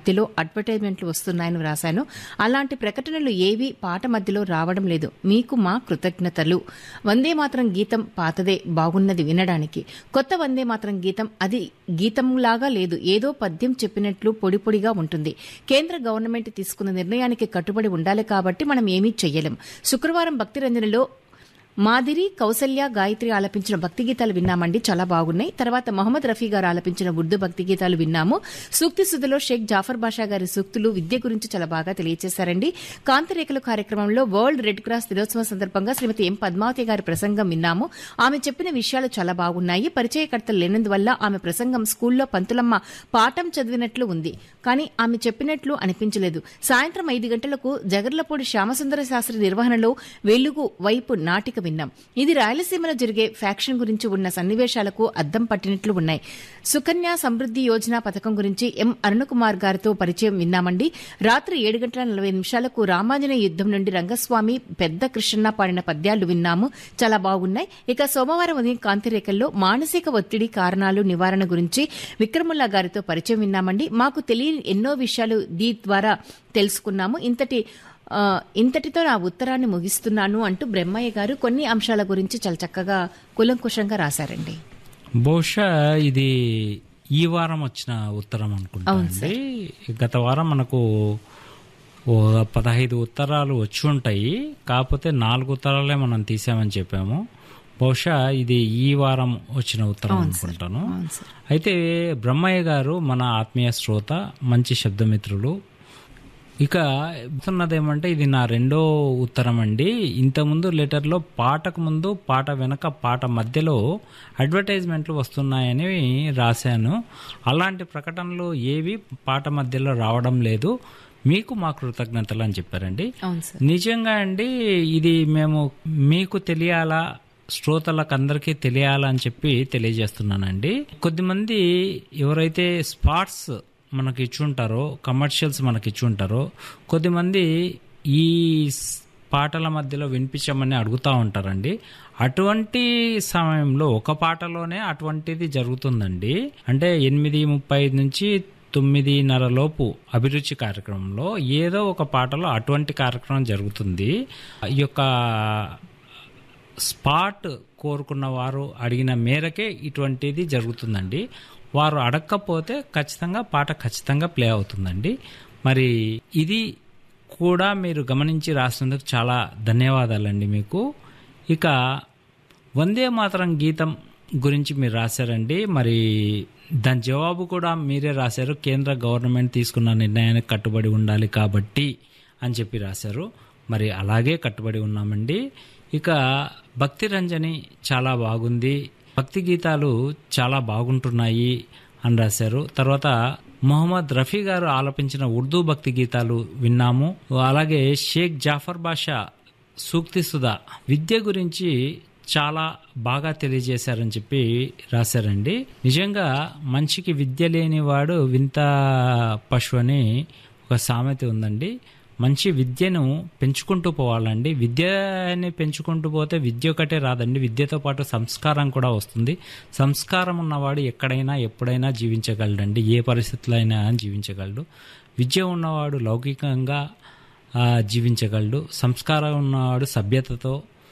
మధ్యలో అడ్వర్టైజ్మెంట్లు వస్తున్నాయని వ్రాశాను అలాంటి ప్రకటనలు ఏవి పాట మధ్యలో రావడం లేదు మీకు మా కృతజ్ఞతలు వందే మాత్రం గీతం పాతదే బాగున్నది వినడానికి కొత్త వందే మాత్రం గీతం అది గీతంలాగా లేదు ఏదో పద్యం చెప్పినట్లు పొడి పొడిగా ఉంటుంది కేంద్ర గవర్నమెంట్ తీసుకున్న నిర్ణయానికి కట్టుబడి ఉండాలి కాబట్టి మనం ఏమీ చెయ్యలేం శుక్రవారం భక్తి రంజనలో మాదిరి కౌసల్య గాయత్రి ఆలపించిన భక్తి గీతాలు విన్నామండి చాలా బాగున్నాయి తర్వాత మొహమ్మద్ రఫీ గారు ఆలపించిన ఉర్దూ భక్తి గీతాలు విన్నాము సూక్తి సుధలో షేక్ జాఫర్ బాషా గారి సూక్తులు విద్య గురించి చాలా బాగా తెలియజేశారండి కాంతిరేఖలు కార్యక్రమంలో వరల్డ్ రెడ్ క్రాస్ దినోత్సవం సందర్భంగా శ్రీమతి ఎం పద్మావతి గారి ప్రసంగం విన్నాము ఆమె చెప్పిన విషయాలు చాలా బాగున్నాయి పరిచయకర్తలు లేనందువల్ల ఆమె ప్రసంగం స్కూల్లో పంతులమ్మ పాఠం చదివినట్లు ఉంది కానీ ఆమె చెప్పినట్లు అనిపించలేదు సాయంత్రం ఐదు గంటలకు జగర్లపూడి శ్యామసుందర శాస్త్రి నిర్వహణలో వెలుగు వైపు నాటిక విన్నాం ఇది రాయలసీమలో జరిగే ఫ్యాక్షన్ గురించి ఉన్న సన్నివేశాలకు అద్దం పట్టినట్లు ఉన్నాయి సుకన్య సమృద్ది యోజన పథకం గురించి ఎం అరుణకుమార్ గారితో పరిచయం విన్నామండి రాత్రి ఏడు గంటల నలభై నిమిషాలకు రామాంజనేయ యుద్దం నుండి రంగస్వామి పెద్ద కృష్ణన్న పాడిన పద్యాలు విన్నాము చాలా బాగున్నాయి ఇక సోమవారం ఉదయం కాంతిరేఖల్లో మానసిక ఒత్తిడి కారణాలు నివారణ గురించి విక్రముల్లా గారితో పరిచయం విన్నామండి మాకు తెలియని ఎన్నో విషయాలు దీ ద్వారా తెలుసుకున్నాము ఇంతటి ఆ, ఇంతటితో నా ఉత్తరాన్ని ముగిస్తున్నాను అంటూ బ్రహ్మయ్య గారు కొన్ని అంశాల గురించి చాలా చక్కగా కులంకుశంగా రాశారండి బహుశా ఇది ఈ వారం వచ్చిన ఉత్తరం అనుకుంటా అండి గత వారం మనకు ఓ పదహైదు ఉత్తరాలు వచ్చి ఉంటాయి కాకపోతే నాలుగు ఉత్తరాలే మనం తీసామని చెప్పాము బహుశా ఇది ఈ వారం వచ్చిన ఉత్తరం అనుకుంటాను అయితే బ్రహ్మయ్య గారు మన ఆత్మీయ శ్రోత మంచి శబ్దమిత్రులు ఇక ఏమంటే ఇది నా రెండో ఉత్తరం అండి ఇంతకుముందు లెటర్లో పాటకు ముందు పాట వెనక పాట మధ్యలో అడ్వర్టైజ్మెంట్లు వస్తున్నాయని రాశాను అలాంటి ప్రకటనలు ఏవి పాట మధ్యలో రావడం లేదు మీకు మా కృతజ్ఞతలు అని చెప్పారండి అవును సార్ నిజంగా అండి ఇది మేము మీకు తెలియాలా శ్రోతలకు అందరికీ తెలియాలా అని చెప్పి తెలియజేస్తున్నానండి కొద్దిమంది ఎవరైతే స్పాట్స్ మనకి ఇచ్చుంటారో కమర్షియల్స్ మనకి ఇచ్చుంటారో కొద్దిమంది ఈ స్- పాటల మధ్యలో వినిపించమని అడుగుతూ ఉంటారండి అటువంటి సమయంలో ఒక పాటలోనే అటువంటిది జరుగుతుందండి అంటే ఎనిమిది ముప్పై ఐదు నుంచి తొమ్మిదిన్నర లోపు అభిరుచి కార్యక్రమంలో ఏదో ఒక పాటలో అటువంటి కార్యక్రమం జరుగుతుంది ఈ యొక్క స్పాట్ కోరుకున్న వారు అడిగిన మేరకే ఇటువంటిది జరుగుతుందండి వారు అడగకపోతే ఖచ్చితంగా పాట ఖచ్చితంగా ప్లే అవుతుందండి మరి ఇది కూడా మీరు గమనించి రాసినందుకు చాలా ధన్యవాదాలండి మీకు ఇక వందే మాతరం గీతం గురించి మీరు రాశారండి మరి దాని జవాబు కూడా మీరే రాశారు కేంద్ర గవర్నమెంట్ తీసుకున్న నిర్ణయానికి కట్టుబడి ఉండాలి కాబట్టి అని చెప్పి రాశారు మరి అలాగే కట్టుబడి ఉన్నామండి ఇక భక్తి రంజని చాలా బాగుంది భక్తి గీతాలు చాలా బాగుంటున్నాయి అని రాశారు తర్వాత మొహమ్మద్ రఫీ గారు ఆలపించిన ఉర్దూ భక్తి గీతాలు విన్నాము అలాగే షేక్ జాఫర్ బాషా సూక్తి సుధా విద్య గురించి చాలా బాగా తెలియజేశారని చెప్పి రాశారండి నిజంగా మనిషికి విద్య లేనివాడు వింత పశువు అని ఒక సామెత ఉందండి మంచి విద్యను పెంచుకుంటూ పోవాలండి విద్యని పెంచుకుంటూ పోతే విద్య ఒకటే రాదండి విద్యతో పాటు సంస్కారం కూడా వస్తుంది సంస్కారం ఉన్నవాడు ఎక్కడైనా ఎప్పుడైనా జీవించగలడండి ఏ పరిస్థితిలో అయినా జీవించగలడు విద్య ఉన్నవాడు లౌకికంగా ఆ, జీవించగలడు సంస్కారం ఉన్నవాడు సభ్యతతో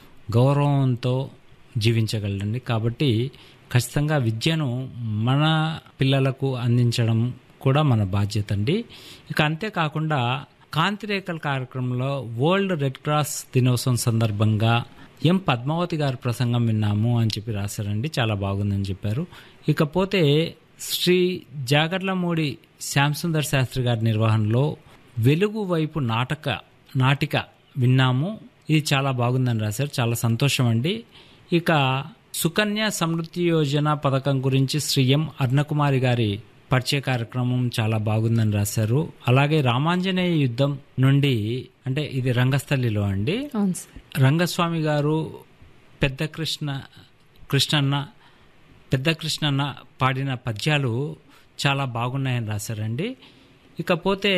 గౌరవంతో జీవించగలడండి కాబట్టి ఖచ్చితంగా విద్యను మన పిల్లలకు అందించడం కూడా మన బాధ్యత అండి ఇక అంతేకాకుండా కాంతిరేఖల కార్యక్రమంలో వరల్డ్ రెడ్ క్రాస్ దినోత్సవం సందర్భంగా ఎం పద్మావతి గారి ప్రసంగం విన్నాము అని చెప్పి రాశారండి చాలా బాగుందని చెప్పారు ఇకపోతే శ్రీ జాగర్లమూడి శ్యాంసుందర్ శాస్త్రి గారి నిర్వహణలో వెలుగు వైపు నాటక నాటిక విన్నాము ఇది చాలా బాగుందని రాశారు చాలా సంతోషం అండి ఇక సుకన్య సమృద్ధి యోజన పథకం గురించి శ్రీ ఎం అర్ణకుమారి గారి పరిచయ కార్యక్రమం చాలా బాగుందని రాశారు అలాగే రామాంజనేయ యుద్ధం నుండి అంటే ఇది రంగస్థలిలో అండి అవును సార్ రంగస్వామి గారు పెద్ద కృష్ణ కృష్ణన్న పెద్ద కృష్ణన్న పాడిన పద్యాలు చాలా బాగున్నాయని రాశారండి ఇకపోతే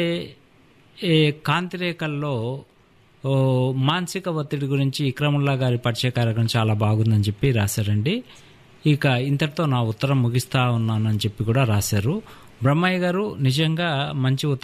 ఈ కాంతిరేఖల్లో ఓ, మానసిక ఒత్తిడి గురించి ఇక్రముల్లా గారి పరిచయ కార్యక్రమం చాలా బాగుందని చెప్పి రాశారండి ఇక ఇంతటితో నా ఉత్తరం ముగిస్తా ఉన్నానని చెప్పి కూడా రాశారు బ్రహ్మయ్య గారు నిజంగా మంచి ఉత్తరం